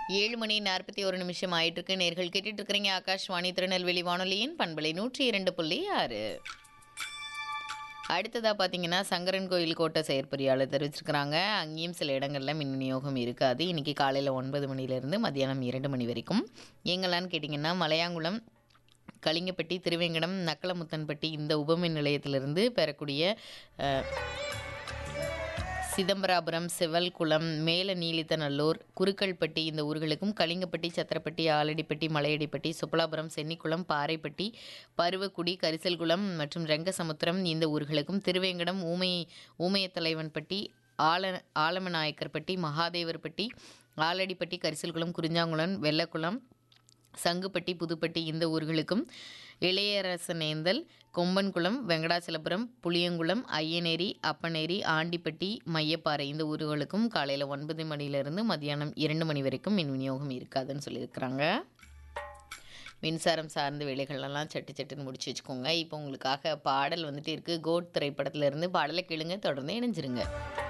ஏழு மணி நாற்பத்தி ஒரு நிமிஷம் ஆயிட்டு இருக்கு நேர்கள் கேட்டுட்டு இருக்கிறீங்க ஆகாஷ்வாணி திருநெல்வேலி வானொலியின் பண்பலை நூற்றி இரண்டு புள்ளி ஆறு அடுத்ததாக பார்த்தீங்கன்னா சங்கரன் கோயில் கோட்டை செயற்பொறியாளர் தெரிவிச்சிருக்கிறாங்க அங்கேயும் சில இடங்களில் மின் விநியோகம் இருக்காது இன்றைக்கி காலையில் ஒன்பது மணிலேருந்து மத்தியானம் இரண்டு மணி வரைக்கும் எங்களான்னு கேட்டிங்கன்னா மலையாங்குளம் கலிங்கப்பட்டி திருவேங்கடம் நக்கலமுத்தன்பட்டி இந்த உபமின் நிலையத்திலிருந்து பெறக்கூடிய அஹ், சிதம்பராபுரம் செவல்குளம் மேல நீலித்தநல்லூர் குருக்கள்பட்டி இந்த ஊர்களுக்கும் கலிங்கப்பட்டி சத்திரப்பட்டி ஆலடிப்பட்டி மலையடிப்பட்டி சுப்பலாபுரம் சென்னிக்குளம் பாறைப்பட்டி பருவக்குடி கரிசல்குளம் மற்றும் ரெங்கசமுத்திரம் இந்த ஊர்களுக்கும் திருவேங்கடம் ஊமை ஊமையத்தலைவன்பட்டி ஆல ஆலமநாயக்கர்பட்டி மகாதேவர்பட்டி ஆலடிப்பட்டி கரிசல்குளம் குறிஞ்சாங்குளம் வெள்ளக்குளம் சங்குப்பட்டி புதுப்பட்டி இந்த ஊர்களுக்கும் இளையரசனேந்தல் கொம்பன்குளம் வெங்கடாச்சலபுரம் புளியங்குளம் ஐயனேரி அப்பனேரி ஆண்டிப்பட்டி மையப்பாறை இந்த ஊர்களுக்கும் காலையில் ஒன்பது மணியிலிருந்து மதியானம் இரண்டு மணி வரைக்கும் மின் விநியோகம் இருக்காதுன்னு சொல்லியிருக்கிறாங்க மின்சாரம் சார்ந்த வேலைகளெல்லாம் சட்டு சட்டுன்னு முடிச்சு வச்சுக்கோங்க இப்போ உங்களுக்காக பாடல் வந்துட்டு இருக்குது கோட் திரைப்படத்துல இருந்து பாடலை கேளுங்க தொடர்ந்து இணைஞ்சிருங்க